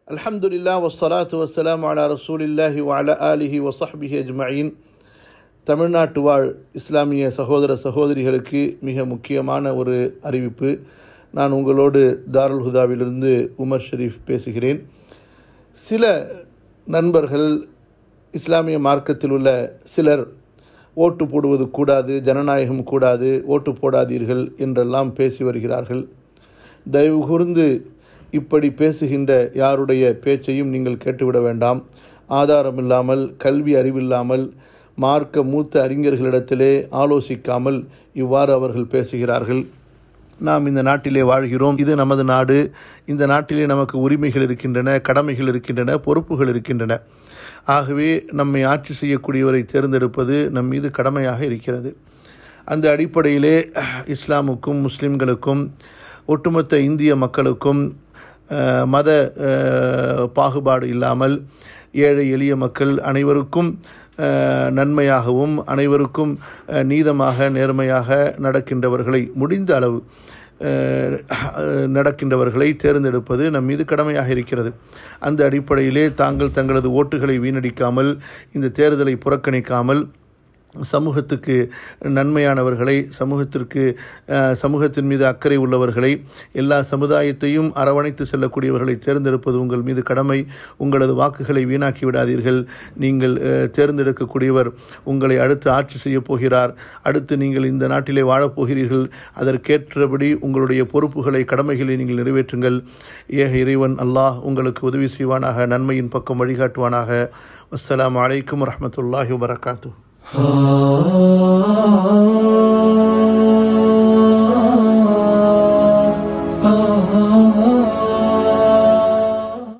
அல்ஹம்துலில்லா வஸ்ஸலாத்து வஸ்ஸலாம் அலா ரசூலில்லாஹி வஅலா ஆலிஹி வஸஹ்பிஹி அஜ்மஈன் தமிழ்நாட்டு வாழ் இஸ்லாமிய சகோதர சகோதரிகளுக்கு மிக முக்கியமான ஒரு அறிவிப்பு நான் உங்களோடு தாருல் ஹுதாவிலிருந்து உமர் ஷரீஃப் பேசுகிறேன் சில நண்பர்கள் இஸ்லாமிய மார்க்கத்தில் உள்ள சிலர் ஓட்டு போடுவது கூடாது ஜனநாயகம் கூடாது ஓட்டு போடாதீர்கள் என்றெல்லாம் பேசி வருகிறார்கள் தயவு கூர்ந்து இப்படி பேசுகின்ற யாருடைய பேச்சையும் நீங்கள் கேட்டுவிட வேண்டாம் ஆதாரமில்லாமல் கல்வி அறிவில்லாமல் மார்க்க மூத்த அறிஞர்களிடத்திலே ஆலோசிக்காமல் இவ்வாறு அவர்கள் பேசுகிறார்கள் நாம் இந்த நாட்டிலே வாழ்கிறோம் இது நமது நாடு இந்த நாட்டிலே நமக்கு உரிமைகள் இருக்கின்றன கடமைகள் இருக்கின்றன பொறுப்புகள் இருக்கின்றன ஆகவே நம்மை ஆட்சி செய்யக்கூடியவரை தேர்ந்தெடுப்பது நம் மீது கடமையாக இருக்கிறது அந்த அடிப்படையிலே இஸ்லாமுக்கும் முஸ்லிம்களுக்கும் ஒட்டுமொத்த இந்திய மக்களுக்கும் மத பாகுபாடு இல்லாமல் ஏழை எளிய மக்கள் அனைவருக்கும் நன்மையாகவும் அனைவருக்கும் நீதமாக நேர்மையாக நடக்கின்றவர்களை முடிந்த அளவு நடக்கின்றவர்களை தேர்ந்தெடுப்பது நம் மீது கடமையாக இருக்கிறது அந்த அடிப்படையிலே தாங்கள் தங்களது ஓட்டுகளை வீணடிக்காமல் இந்த தேர்தலை புறக்கணிக்காமல் சமூகத்துக்கு நன்மையானவர்களை சமூகத்திற்கு சமூகத்தின் மீது அக்கறை உள்ளவர்களை எல்லா சமுதாயத்தையும் அரவணைத்து செல்லக்கூடியவர்களை தேர்ந்தெடுப்பது உங்கள் மீது கடமை உங்களது வாக்குகளை வீணாக்கி விடாதீர்கள் நீங்கள் தேர்ந்தெடுக்கக்கூடியவர் உங்களை அடுத்து ஆட்சி செய்யப் போகிறார் அடுத்து நீங்கள் இந்த நாட்டிலே வாழப்போகிறீர்கள் அதற்கேற்றபடி உங்களுடைய பொறுப்புகளை கடமைகளை நீங்கள் நிறைவேற்றுங்கள் ஏக இறைவன் அல்லாஹ் உங்களுக்கு உதவி செய்வானாக நன்மையின் பக்கம் வழிகாட்டுவானாக அஸ்லாம் வலைக்கம் வரமத்துல்லாஹி வரகாத்து Ah